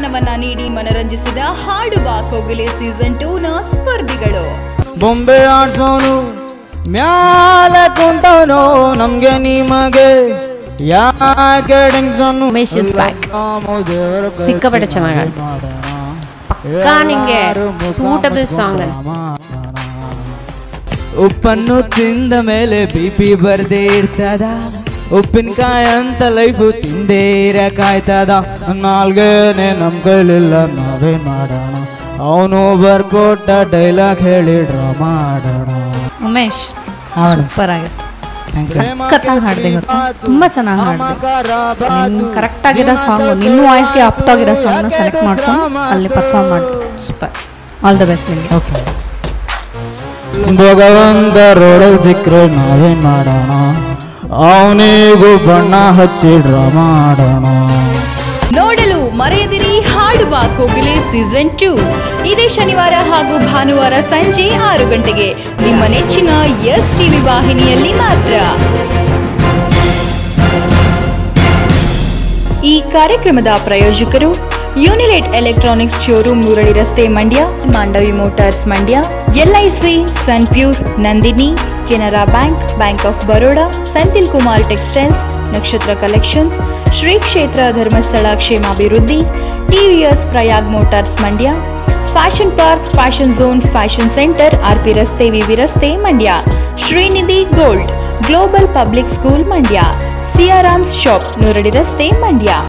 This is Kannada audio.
ಬಹುಮಾನವನ್ನ ನೀಡಿ ಮನರಂಜಿಸಿದ ಹಾಡುವ ಕೋಗಿಲೆ ಸೀಸನ್ ಟೂ ನ ಸ್ಪರ್ಧಿಗಳು ಬೊಂಬೆ ಆಡ್ಸೋನು ಮ್ಯಾಲೆ ಕುಂತವನು ನಮ್ಗೆ ನಿಮಗೆ ಯಾಕೆ ಟೆನ್ಷನ್ ಉಮೇಶ್ is back. ಸಿಕ್ಕಾಪಟ್ಟೆ ಚೆನ್ನಾಗ್ ಆಡ್ದ. ಪಕ್ಕಾ ನಿಂಗೆ suitable song ಅದು. ಉಪ್ಪನ್ನು ತಿಂದ ಮೇಲೆ ಬಿ ಪಿ ಬರ್ದೇ ಇರ್ತದ ಉಪ್ಪಿನಕಾಯಿ ಅಂತ ಲೈಫು ತಿಂದೇ ಇರಕಾಯ್ತದ ನಾಲ್ಗೇನೆ ನಮ್ ಕೈಲಿಲ್ಲ ನಾವೇನ್ ಮಾಡೋಣ ಅವನು ಬರ್ಕೊಟ್ಟ ಡೈಲಾಗ್ ಹೇಳಿ ಡ್ರಾಮಾ ಆಡೋಣ ಉಮೇಶ್ ಸೂಪರ್ ಆಗಿತ್ತು ಸಖತ್ತಾಗಿ ಹಾಡಿದೆ ಗೊತ್ತಾ ತುಂಬ ಚೆನ್ನಾಗಿ ಹಾಡಿದೆ ನೀನು ಕರೆಕ್ಟ್ ಆಗಿರೋ ಸಾಂಗು ನಿನ್ನ ವಾಯ್ಸ್ಗೆ ಅಪ್ಟ್ ಆಗಿರೋ ಸಾಂಗ್ನ ಸೆಲೆಕ್ಟ್ ಮಾಡ್ಕೊಂಡು ಅಲ್ಲಿ ಪರ್ಫಾರ್ಮ್ ಮಾಡಿ ಸೂಪರ್ ಆಲ್ ದ ಬೆಸ್ಟ್ ನಿಮಗೆ ಓಕೆ ಭಗವಂತ ರೋಡಲ್ ಸಿಕ್ಕರೆ ನಾವೇನ್ ಮಾಡೋಣ ಅವನಿಗೂ ಬಣ್ಣ ಹಚ್ಚಿ ಡ್ರಾಮಾ ಆಡೋಣ ನೋಡಲು ಮರೆಯದಿರಿ ಹಾಡುವ ಕೋಗಿಲೆ ಸೀಸನ್ ಟೂ ಇದೇ ಶನಿವಾರ ಹಾಗೂ ಭಾನುವಾರ ಸಂಜೆ ಆರು ಗಂಟೆಗೆ ನಿಮ್ಮ ನೆಚ್ಚಿನ ಎಸ್ ಟಿವಿ ವಾಹಿನಿಯಲ್ಲಿ ಮಾತ್ರ ಈ ಕಾರ್ಯಕ್ರಮದ ಪ್ರಾಯೋಜಕರು ಯೂನಿಲೇಟ್ ಎಲೆಕ್ಟ್ರಾನಿಕ್ಸ್ ಶೋರೂಮ್ ನೂರಳಿ ರಸ್ತೆ Mandya Mandavi motors Mandya LIC Sunpure Nandini Canara bank bank of Baroda Senthil Kumar textiles Nakshatra collections Shri Kshetra Dharmasthala ಕ್ಷೇಮಾಭಿವೃದ್ಧಿ TVS Prayag motors Mandya fashion park fashion zone fashion centre RP ರಸ್ತೆ ವಿವಿ ರಸ್ತೆ Mandya Srinidhi gold global public school Mandya Siyaram's shop ನೂರಡಿ ರಸ್ತೆ ಮಂಡ್ಯ